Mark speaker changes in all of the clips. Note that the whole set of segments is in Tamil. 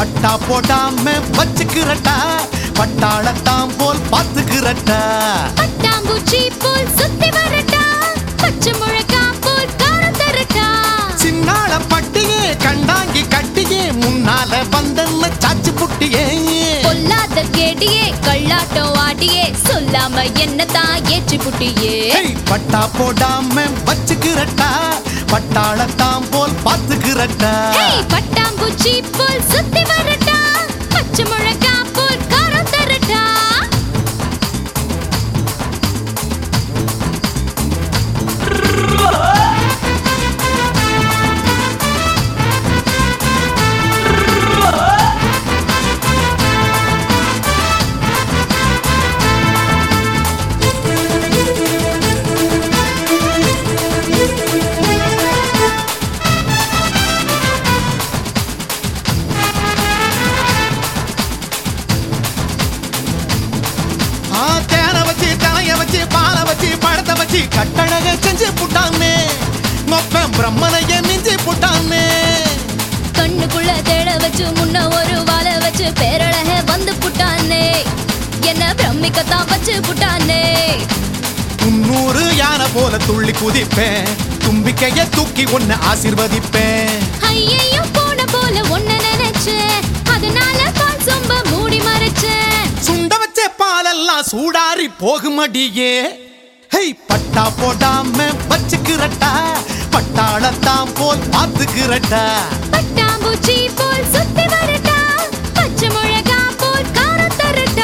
Speaker 1: பட்டா போடாம வச்சுக்கிறட்டா பட்டாளத்தாம் போல் பாத்துக்கிறட்டா
Speaker 2: பட்டாம்பூச்சி போல் சுத்தி வரட்டா பச்சை முழக்கா போல் காரம் தரட்டா
Speaker 1: சின்னாள பட்டியே கண்டாங்கி கட்டியே முன்னால வந்தன்ன சாச்சு புட்டியே
Speaker 2: பொல்லாத கேடியே கள்ளாட்டம் ஆடியே சொல்லாம என்னதான் ஏற்றி புட்டியே
Speaker 1: ஹேய், பட்டா போடாம வச்சுக்கிறட்டா பட்டாளத்தாம் போல் பாத்துக்கிறட்டா
Speaker 2: ஏய், பட்டாம்பூச்சி போல் சுத்தி வரட்டா பச்சை முழக்கா போல் காரம் தரட்டா
Speaker 1: ஆ, தேனை வச்சு தலைய வச்சு பாலை வச்சு பழத்தை வச்சு கட்டழக செஞ்சு புட்டானே மொப்பம் பிரம்மனைய மிஞ்சி புட்டானே
Speaker 2: கண்ணுக்குள்ள தேட வச்சு முன்ன ஒரு வாழை வச்சு பேரழக வந்து புட்டானே என்ன பிரமிக்கத்தான் வச்சு புட்டானே
Speaker 1: முன்னூறு யானை போல துள்ளி குதிப்பேன் தும்பிக்கைய தூக்கி ஒன்னு ஆசிர்வதிப்பேன்
Speaker 2: ஐயையோ போன போல ஒண்ணு நினைச்சேன் அதனால பால் சொம்ப மூடி மறைச்சேன்
Speaker 1: சுண்ட வச்ச பாலெல்லாம் சூடாரி போகுமடியே ஹெய் பட்டா போடாம வச்சுக்கிறட்டா பட்டாளத்தாம் போல் பாத்துக்கிறட்டா
Speaker 2: பட்டாம்பூச்சி போல் சுத்தி வரட்டா பச்சை முழகா போல் காரம் தரட்டா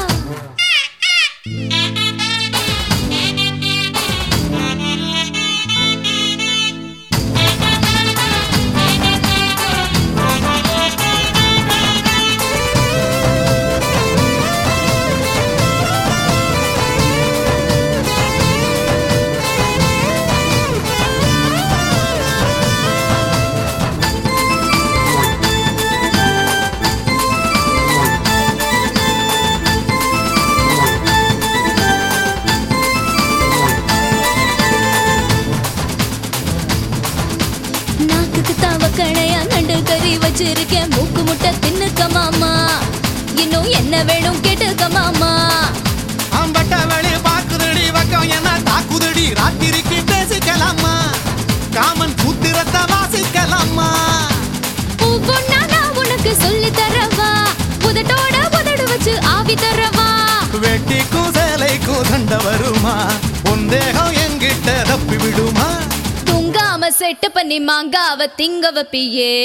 Speaker 2: நாக்குக்கு தாவ கணையா நண்டு கறி வச்சிருக்கேன் மூக்கு முட்டை தின்னுக்க மாமா இன்னும் என்ன வேணும் கேட்டுக்க மாமா
Speaker 1: ஆம்பட்ட வழி பாக்குதடி வக்கம் என்ன தாக்குதடி ராத்திரிக்கு பேசிக்கலாமா காமன் சூத்திரத்தை வாசிக்கலாமா
Speaker 2: ஒவ்வொன்னா நான் உனக்கு சொல்லி தரவா உதட்டோட உதடு வச்சு ஆவி தரவா
Speaker 1: வெட்டிக்கும் சேலைக்கும் சண்டை வருமா உன் தேகம் என்கிட்ட தப்பி விடுமா
Speaker 2: தூங்காம செட்டு பண்ணி மாங்காவ திங்க வப்பியே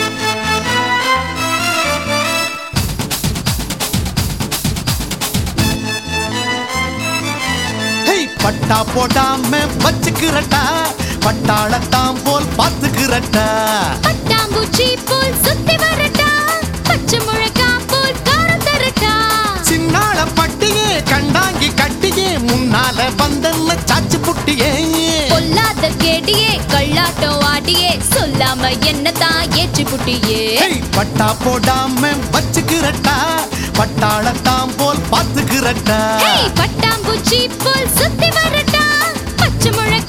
Speaker 1: ஹேய் பட்டா போடாம வச்சுக்கிறட்டா பட்டாளத்தாம் போல் பாத்துக்கிறட்டா
Speaker 2: பட்டாம்பூச்சி போல் சுத்தி வரட்டா பச்சை முழக்கா போல் காரம் தரட்டா
Speaker 1: சின்னாள பட்டியே கண்டாங்கி கட்டியே முன்னால வந்தன்ன சாச்சு புட்டியே
Speaker 2: பொல்லாத கேடியே கள்ளாட்டம் ஆடியே சொல்லாம என்னதான் ஏற்றி புட்டியே
Speaker 1: ஹேய் பட்டா போடாம வச்சுக்கிறட்டா பட்டாளத்தாம் போல் பாத்துக்கிறட்டா
Speaker 2: ஏய், பட்டாம்பூச்சி போல் சுத்தி வரட்டா பச்சை முழக்கா